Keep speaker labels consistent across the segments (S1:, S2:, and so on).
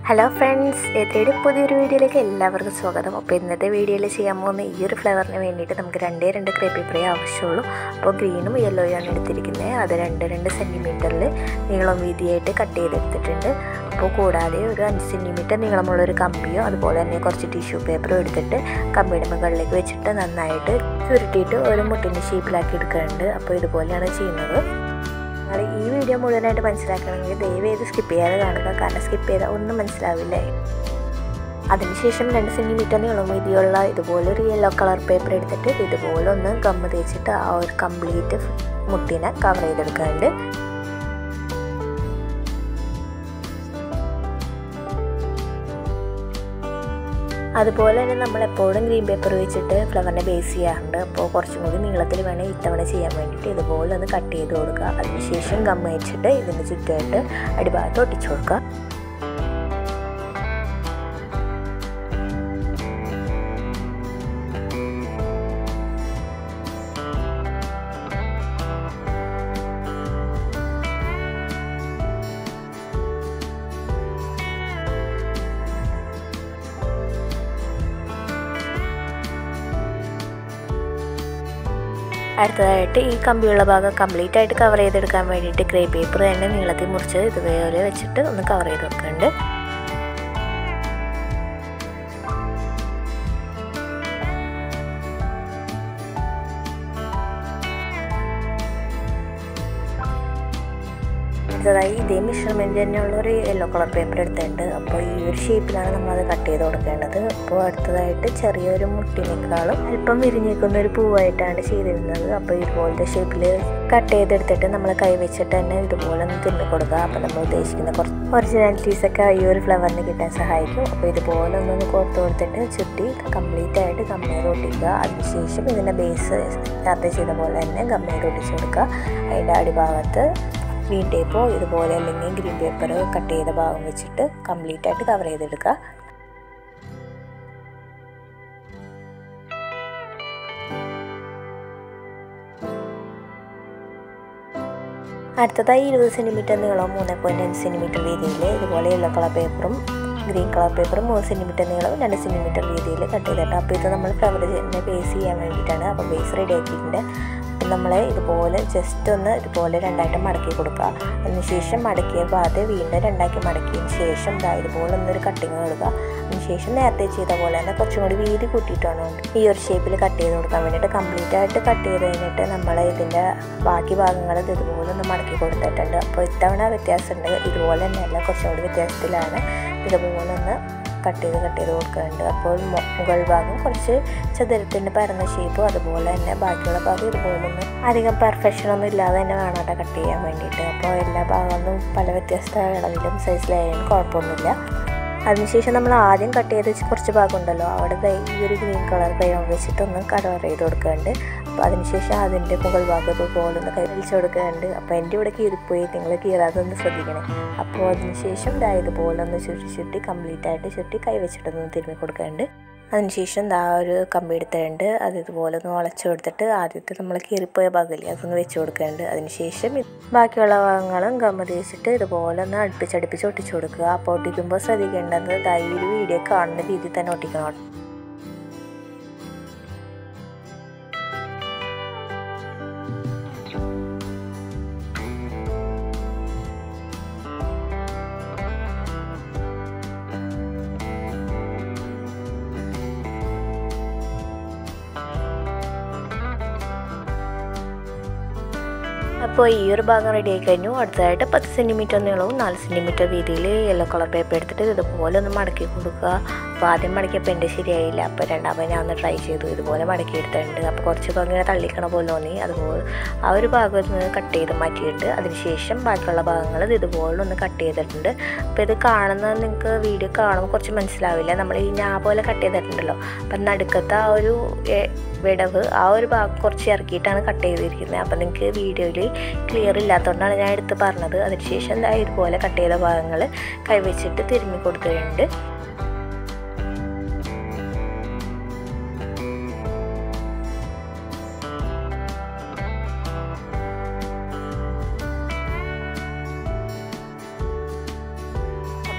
S1: hello friends എത്രയുടെ പുതിയൊരു വീഡിയോയിലേക്ക് എല്ലാവർക്കും സ്വാഗതം അപ്പോൾ ഇന്നത്തെ വീഡിയോയിൽ ചെയ്യാൻ പോകുന്ന ഈ ഒരു ഫ്ലേവറിന് വേണ്ടിയിട്ട് നമുക്ക് രണ്ടേ രണ്ട് ക്രേ പേപ്പറേ ആവശ്യമുള്ളൂ അപ്പോൾ ഗ്രീനും യെല്ലോയാണ് എടുത്തിരിക്കുന്നത് അത് രണ്ട് രണ്ട് സെൻറ്റിമീറ്ററിൽ നീളം വീതിയായിട്ട് കട്ട് ചെയ്തെടുത്തിട്ടുണ്ട് അപ്പോൾ കൂടാതെ ഒരു അഞ്ച് സെൻറ്റിമീറ്റർ നീളമുള്ള ഒരു കമ്പിയോ അതുപോലെ തന്നെ കുറച്ച് ടിഷ്യൂ പേപ്പറും എടുത്തിട്ട് കമ്പിയുടെ മുകളിലേക്ക് വെച്ചിട്ട് നന്നായിട്ട് ചുരുട്ടിയിട്ട് ഒരു മുട്ടിൻ്റെ ഷേപ്പിലാക്കി എടുക്കുന്നുണ്ട് അപ്പോൾ ഇതുപോലെയാണ് ചെയ്യുന്നത് നിങ്ങൾ ഈ വീഡിയോ മുഴുവനായിട്ട് മനസ്സിലാക്കണമെങ്കിൽ ദയവ് ചെയ്ത് സ്കിപ്പ് ചെയ്യാതെ കാണുക കാരണം സ്കിപ്പ് ചെയ്താൽ ഒന്നും മനസ്സിലാവില്ല അതിനുശേഷം രണ്ട് സെൻറ്റിമീറ്റർ നീളം വീതിയുള്ള ഇതുപോലൊരു യെല്ലോ കളർ പേപ്പർ എടുത്തിട്ട് ഇതുപോലെ ഒന്ന് ഗമ്മ് തേച്ചിട്ട് ആ ഒരു കംപ്ലീറ്റ് മുട്ടിനെ കവർ ചെയ്തെടുക്കുന്നുണ്ട് അതുപോലെ തന്നെ നമ്മൾ എപ്പോഴും ഗ്രീൻ പേപ്പർ വെച്ചിട്ട് ഫ്ലവറിനെ ബേസ് ചെയ്യാറുണ്ട് അപ്പോൾ കുറച്ചും കൂടി നീളത്തിൽ വേണം ഇത്തവണ ചെയ്യാൻ വേണ്ടിയിട്ട് ഇതുപോലെ ഒന്ന് കട്ട് ചെയ്ത് കൊടുക്കുക അതിനുശേഷം ഗമ്മ വെച്ചിട്ട് ഇതിന് ചുറ്റുമായിട്ട് അടിഭാഗത്ത് ഒട്ടിച്ചു കൊടുക്കുക അടുത്തതായിട്ട് ഈ കമ്പിയുള്ള ഭാഗം കംപ്ലീറ്റ് ആയിട്ട് കവർ ചെയ്തെടുക്കാൻ വേണ്ടിയിട്ട് ഗ്രേ പേപ്പർ തന്നെ നീളത്തിൽ മുറിച്ച് ഇതുപോലെ വെച്ചിട്ട് ഒന്ന് കവർ ചെയ്ത് വെക്കുന്നുണ്ട് അടുത്തതായി ഇതേ മെഷർമെൻറ്റ് തന്നെയുള്ള ഒരു യെല്ലോ കളർ പേപ്പർ എടുത്തിട്ടുണ്ട് അപ്പോൾ ഈ ഒരു ഷേപ്പിലാണ് നമ്മളത് കട്ട് ചെയ്ത് കൊടുക്കേണ്ടത് അപ്പോൾ അടുത്തതായിട്ട് ചെറിയൊരു മുട്ടിനേക്കാളും അല്പം വിരിഞ്ഞിരിക്കുന്ന ഒരു പൂവായിട്ടാണ് ചെയ്തിരുന്നത് അപ്പോൾ ഇതുപോലത്തെ ഷേപ്പിൽ കട്ട് ചെയ്തെടുത്തിട്ട് നമ്മൾ കൈ വെച്ചിട്ട് തന്നെ ഇതുപോലെ ഒന്ന് തിരുമ്മി കൊടുക്കുക അപ്പോൾ നമ്മൾ ഉദ്ദേശിക്കുന്ന കുറച്ച് ഒറിജിനാലിറ്റീസ് ഒക്കെ ഈ ഒരു ഫ്ലവറിന് കിട്ടാൻ സഹായിക്കും അപ്പോൾ ഇതുപോലെ ഒന്നൊന്ന് കോർത്ത് കൊടുത്തിട്ട് ചുറ്റി കംപ്ലീറ്റ് ആയിട്ട് ഗമ്മയിൽ ഒട്ടിക്കുക അതിനുശേഷം ഇതിൻ്റെ ബേസ് നേരത്തെ ചെയ്ത പോലെ തന്നെ ഗമ്മയിൽ ഒട്ടിച്ച് കൊടുക്കുക അതിൻ്റെ അടിഭാഗത്ത് ഗ്രീൻ ടേപ്പോ ഇതുപോലെ അല്ലെങ്കിൽ ഗ്രീൻ പേപ്പർ കട്ട് ചെയ്ത ഭാഗം വെച്ചിട്ട് കംപ്ലീറ്റ് ആയിട്ട് കവർ ചെയ്തെടുക്കുക അടുത്തതായി ഇരുപത് സെൻറ്റിമീറ്റർ നീളം മൂന്ന് പോയിൻറ്റ് അഞ്ച് സെൻറ്റിമീറ്റർ വീതിയിൽ ഇതുപോലെ യെല്ലോ കളർ പേപ്പറും ഗ്രീൻ കളർ പേപ്പറും മൂന്ന് സെൻറ്റിമീറ്റർ നീളവും രണ്ട് സെൻറ്റിമീറ്റർ വീതിയിൽ കട്ട് ചെയ്തിട്ട് അപ്പോൾ ഇത് നമ്മൾ ഫ്ലവറിനെ ബേസ് ചെയ്യാൻ വേണ്ടിയിട്ടാണ് അപ്പോൾ ബേസ് റെഡി ആക്കിയിട്ടുണ്ട് അപ്പം നമ്മൾ ഇതുപോലെ ജസ്റ്റ് ഒന്ന് ഇതുപോലെ രണ്ടായിട്ട് മടക്കി കൊടുക്കുക അതിനുശേഷം മടക്കിയ ഭാഗത്ത് വീണ്ടും രണ്ടാക്കി മടക്കിയതിന് ശേഷം ഇതാ ഇതുപോലെ ഒന്നൊരു കട്ടിങ് കൊടുക്കുക അതിനുശേഷം നേരത്തെ ചെയ്ത പോലെ തന്നെ കുറച്ചും കൂടി വീതി കൂട്ടിയിട്ടാണ് ഈ ഒരു ഷേപ്പിൽ കട്ട് ചെയ്ത് കൊടുക്കാൻ വേണ്ടിയിട്ട് കംപ്ലീറ്റ് ആയിട്ട് കട്ട് ചെയ്ത് കഴിഞ്ഞിട്ട് നമ്മൾ ഇതിൻ്റെ ബാക്കി ഭാഗങ്ങൾ ഇതുപോലെ ഒന്ന് മടക്കി കൊടുത്തിട്ടുണ്ട് അപ്പോൾ ഇത്തവണ വ്യത്യാസമുണ്ട് ഇതുപോലെ തന്നെയല്ല കുറച്ചും കൂടി വ്യത്യാസത്തിലാണ് ഇതുപോലെ ഒന്ന് കട്ട് ചെയ്ത് കട്ട് ചെയ്ത് കൊടുക്കുന്നുണ്ട് അപ്പോൾ മുകൾ ഭാഗം കുറച്ച് ചതുരത്തിൻ്റെ പരന്ന ഷേപ്പും അതുപോലെ തന്നെ ബാക്കിയുള്ള ഭാഗം ഇതുപോലെ ഒന്ന് അധികം പെർഫെക്ഷൻ ഒന്നും ഇല്ലാതെ തന്നെ വേണം കേട്ടോ കട്ട് ചെയ്യാൻ വേണ്ടിയിട്ട് അപ്പോൾ എല്ലാ ഭാഗമൊന്നും പല വ്യത്യസ്ത അളവിലും സൈസിലായാലും കുഴപ്പമൊന്നുമില്ല അതിനുശേഷം നമ്മൾ ആദ്യം കട്ട് ചെയ്ത് കുറച്ച് ഭാഗം ഉണ്ടല്ലോ അവിടെ ഈ ഒരു ഗ്രീൻ കളർ ക്രയോൺ വെച്ചിട്ടൊന്ന് കളർ ചെയ്ത് കൊടുക്കുന്നുണ്ട് അപ്പോൾ അതിനുശേഷം അതിൻ്റെ മുകൾ ഭാഗം ഇതുപോലെ ഒന്ന് കഴിച്ചു കൊടുക്കുന്നുണ്ട് അപ്പോൾ എൻ്റെ ഇവിടെ കീറിപ്പോയി നിങ്ങൾ കീറാതെ ഒന്ന് ശ്രദ്ധിക്കണേ അപ്പോൾ അതിനുശേഷം ദാ ഇതുപോലെ ഒന്ന് ചുരുട്ടി ചുരുട്ടി കംപ്ലീറ്റ് ആയിട്ട് ചുരുട്ടി കൈ വെച്ചിട്ടൊന്ന് തിരുമ്മി കൊടുക്കുന്നുണ്ട് അതിനുശേഷം ദാ ഒരു കമ്പി എടുത്തിട്ടുണ്ട് അത് ഇതുപോലെ ഒന്ന് വളച്ചു കൊടുത്തിട്ട് ആദ്യത്തെ നമ്മൾ കീറിപ്പോയ ഭാഗമില്ലേ അതൊന്ന് വെച്ച് കൊടുക്കുന്നുണ്ട് അതിനുശേഷം ബാക്കിയുള്ള ഭാഗങ്ങളും ഗമ്മ തേച്ചിട്ട് ഇതുപോലെ ഒന്ന് അടുപ്പിച്ചടുപ്പിച്ച് ഒട്ടിച്ചു കൊടുക്കുക അപ്പോൾ ഒട്ടിക്കുമ്പോൾ ശ്രദ്ധിക്കേണ്ടത് ദാ ഈ ഒരു വീഡിയോ കാണുന്ന രീതിയിൽ തന്നെ ഒട്ടിക്കണം അപ്പോൾ ഈ ഒരു ഭാഗം റെഡി ആയി കഴിഞ്ഞു അടുത്തതായിട്ട് പത്ത് സെൻറ്റിമീറ്റർ നീളവും നാല് സെൻറ്റിമീറ്റർ വീതിയിൽ യെല്ലോ കളർ പേപ്പർ എടുത്തിട്ട് ഇതുപോലെ ഒന്ന് മടക്കി കൊടുക്കുക അപ്പോൾ ആദ്യം മടക്കിയപ്പോൾ എൻ്റെ ശരിയായില്ല അപ്പോൾ രണ്ടാമത് ഞാൻ ഒന്ന് ട്രൈ ചെയ്തു ഇതുപോലെ മടക്കി എടുത്തിട്ടുണ്ട് അപ്പോൾ കുറച്ചൊക്കെ ഇങ്ങനെ തള്ളിക്കണ പോലെ തോന്നി അതുപോലെ ആ ഒരു ഭാഗം ഒന്ന് കട്ട് ചെയ്ത് മാറ്റിയിട്ട് അതിനുശേഷം ബാക്കിയുള്ള ഭാഗങ്ങൾ ഇതുപോലെ ഒന്ന് കട്ട് ചെയ്തിട്ടുണ്ട് അപ്പോൾ ഇത് കാണുന്നത് നിങ്ങൾക്ക് വീഡിയോ കാണുമ്പോൾ കുറച്ച് മനസ്സിലാവില്ല നമ്മൾ ഈ ഞാൻ പോലെ കട്ട് ചെയ്തിട്ടുണ്ടല്ലോ അപ്പം നടുക്കത്തെ ആ ഒരു വിടവ് ആ ഒരു ഭാഗം കുറച്ച് ഇറക്കിയിട്ടാണ് കട്ട് ചെയ്തിരിക്കുന്നത് അപ്പം നിങ്ങൾക്ക് വീഡിയോയിൽ ക്ലിയർ ഇല്ലാത്തതുകൊണ്ടാണ് ഞാൻ എടുത്ത് പറഞ്ഞത് അതിനുശേഷം എന്താ ഇതുപോലെ കട്ട് ചെയ്ത ഭാഗങ്ങൾ കൈവച്ചിട്ട് തിരുമ്മി കൊടുത്തിട്ടുണ്ട്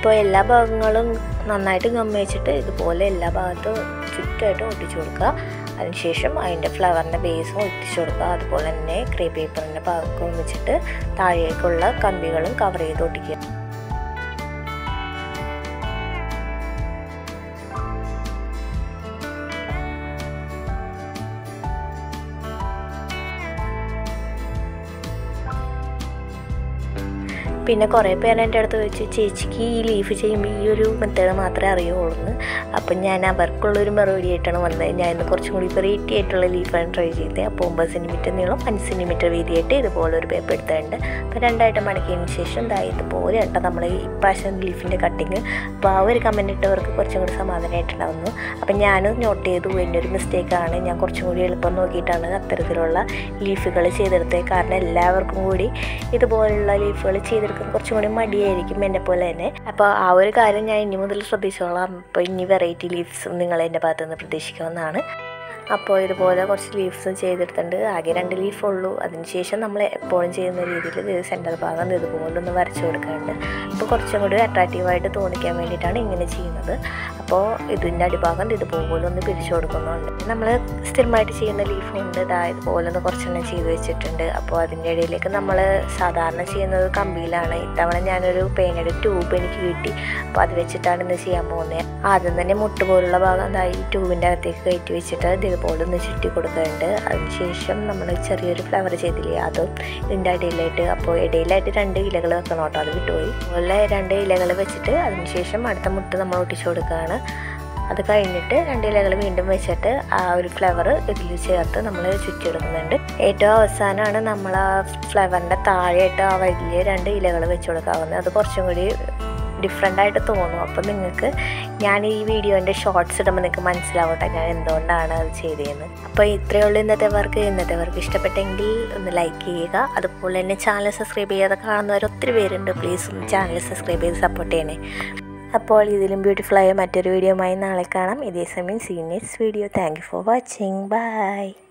S1: അപ്പോൾ എല്ലാ ഭാഗങ്ങളും നന്നായിട്ട് ഗം വെച്ചിട്ട് ഇതുപോലെ എല്ലാ ഭാഗത്തും ചുറ്റുമായിട്ട് ഒട്ടിച്ചു കൊടുക്കുക അതിനുശേഷം അതിൻ്റെ ഫ്ലവറിൻ്റെ ബേസും ഒട്ടിച്ചു കൊടുക്കുക അതുപോലെ തന്നെ ക്രേ പേപ്പറിൻ്റെ ഭാഗവും വെച്ചിട്ട് താഴേക്കുള്ള കമ്പികളും കവർ ചെയ്ത് ഒട്ടിക്കുക പിന്നെ കുറേ പേര് എൻ്റെ അടുത്ത് ചോദിച്ചു ചേച്ചിക്ക് ഈ ലീഫ് ചെയ്യുമ്പോൾ ഈ ഒരു മെത്തേഡ് മാത്രമേ അറിയുള്ളൂ എന്ന് അപ്പം ഞാൻ അവർക്കുള്ളൊരു മറുപടി ആയിട്ടാണ് വന്നത് ഞാൻ ഇന്ന് കുറച്ചും കൂടി വെറൈറ്റി ആയിട്ടുള്ള ലീഫാണ് ട്രൈ ചെയ്തത് അപ്പോൾ ഒമ്പത് സെൻറ്റിമീറ്റർ നീളം അഞ്ച് സെൻറ്റിമീറ്റർ വീതിയായിട്ട് ഇതുപോലെ ഒരു പേപ്പർ എടുത്തിട്ടുണ്ട് അപ്പോൾ രണ്ടായിട്ട് മടക്കിയതിന് ശേഷം ഇതാ ഇതുപോലെ കേട്ടോ നമ്മൾ ഈ പ്രാവശ്യം ലീഫിൻ്റെ കട്ടിങ് അപ്പോൾ ആ ഒരു കമൻറ്റ് ഇട്ടവർക്ക് കുറച്ചും കൂടി സമാധാനമായിട്ടുണ്ടാവുന്നു അപ്പം ഞാനും നോട്ട് ചെയ്തു എൻ്റെ ഒരു മിസ്റ്റേക്കാണ് ഞാൻ കുറച്ചും കൂടി എളുപ്പം നോക്കിയിട്ടാണ് അത്തരത്തിലുള്ള ലീഫുകൾ ചെയ്തെടുത്തത് കാരണം എല്ലാവർക്കും കൂടി ഇതുപോലുള്ള ലീഫുകൾ ചെയ്തെടുക്കാൻ കുറച്ചും കൂടി മടിയായിരിക്കും എന്നെ പോലെ തന്നെ അപ്പോൾ ആ ഒരു കാര്യം ഞാൻ ഇനി മുതൽ ശ്രദ്ധിച്ചോളാം അപ്പോൾ ഇനി വെറൈറ്റി ലീഫ്സും നിങ്ങൾ എൻ്റെ ഭാഗത്തു നിന്ന് പ്രതീക്ഷിക്കാവുന്നതാണ് അപ്പോൾ ഇതുപോലെ കുറച്ച് ലീവ്സ് ചെയ്തെടുത്തിട്ടുണ്ട് ആകെ രണ്ട് ലീഫ് ഉള്ളൂ അതിനുശേഷം നമ്മൾ എപ്പോഴും ചെയ്യുന്ന രീതിയിൽ ഇത് സെൻറ്റർ ഭാഗം ഇതുപോലെ ഒന്ന് വരച്ചു കൊടുക്കാറുണ്ട് അപ്പോൾ കുറച്ചും കൂടി അട്രാക്റ്റീവായിട്ട് തോന്നിക്കാൻ വേണ്ടിയിട്ടാണ് ഇങ്ങനെ ചെയ്യുന്നത് അപ്പോൾ ഇതിൻ്റെ അടിഭാഗം ഇതുപോലെ ഒന്ന് പിരിച്ചു കൊടുക്കുന്നുണ്ട് നമ്മൾ സ്ഥിരമായിട്ട് ചെയ്യുന്ന ലീഫ് കൊണ്ട് ഇതാ ഇതുപോലെ ഒന്ന് കുറച്ചെണ്ണം ചെയ്ത് വെച്ചിട്ടുണ്ട് അപ്പോൾ അതിൻ്റെ ഇടയിലേക്ക് നമ്മൾ സാധാരണ ചെയ്യുന്നത് കമ്പിയിലാണ് ഇത്തവണ ഞാനൊരു പേനയുടെ ട്യൂബ് എനിക്ക് കിട്ടി അപ്പോൾ അത് വെച്ചിട്ടാണ് ഇന്ന് ചെയ്യാൻ പോകുന്നത് ആദ്യം തന്നെ മുട്ട് പോലുള്ള ഭാഗം ഇതാ ഈ ട്യൂബിൻ്റെ അകത്തേക്ക് കയറ്റി വെച്ചിട്ട് ഇത് ഇതുപോലെ ഒന്ന് ചുറ്റി കൊടുക്കുന്നുണ്ട് അതിനുശേഷം നമ്മൾ ചെറിയൊരു ഫ്ലവർ ചെയ്തില്ലേ അതും ഇതിൻ്റെ അടിയിലായിട്ട് അപ്പോൾ ഇടയിലായിട്ട് രണ്ട് ഇലകൾ വെക്കണം കേട്ടോ അത് വിട്ടുപോയി അതുപോലെ രണ്ട് ഇലകൾ വെച്ചിട്ട് അതിനുശേഷം അടുത്ത മുട്ട് നമ്മൾ ഒട്ടിച്ചു കൊടുക്കുകയാണ് അത് കഴിഞ്ഞിട്ട് രണ്ട് ഇലകൾ വീണ്ടും വെച്ചിട്ട് ആ ഒരു ഫ്ലവർ ഇതിൽ ചേർത്ത് നമ്മൾ ചുറ്റിയെടുക്കുന്നുണ്ട് ഏറ്റവും അവസാനമാണ് നമ്മൾ ആ ഫ്ലവറിൻ്റെ താഴെയായിട്ട് ആ വലിയ രണ്ട് ഇലകൾ വെച്ച് കൊടുക്കാവുന്നത് അത് കുറച്ചും കൂടി ഡിഫറെൻ്റ് ആയിട്ട് തോന്നും അപ്പം നിങ്ങൾക്ക് ഞാൻ ഈ വീഡിയോൻ്റെ ഷോർട്സ് ഇടുമ്പോൾ നിങ്ങൾക്ക് മനസ്സിലാവട്ടെ ഞാൻ എന്തുകൊണ്ടാണ് അത് ചെയ്തതെന്ന് അപ്പോൾ ഇത്രയേ ഉള്ളൂ ഇന്നത്തെ വർക്ക് ഇന്നത്തെ വർക്ക് ഇഷ്ടപ്പെട്ടെങ്കിൽ ഒന്ന് ലൈക്ക് ചെയ്യുക അതുപോലെ തന്നെ ചാനൽ സബ്സ്ക്രൈബ് ചെയ്യാതെ കാണുന്നവർ ഒത്തിരി പേരുണ്ട് പ്ലീസ് ഒന്ന് ചാനൽ സബ്സ്ക്രൈബ് ചെയ്ത് സപ്പോർട്ട് ചെയ്യണേ അപ്പോൾ ഇതിലും ബ്യൂട്ടിഫുള്ളായ മറ്റൊരു വീഡിയോയുമായി നാളെ കാണാം ഇതേ സമയം see next video thank you for watching by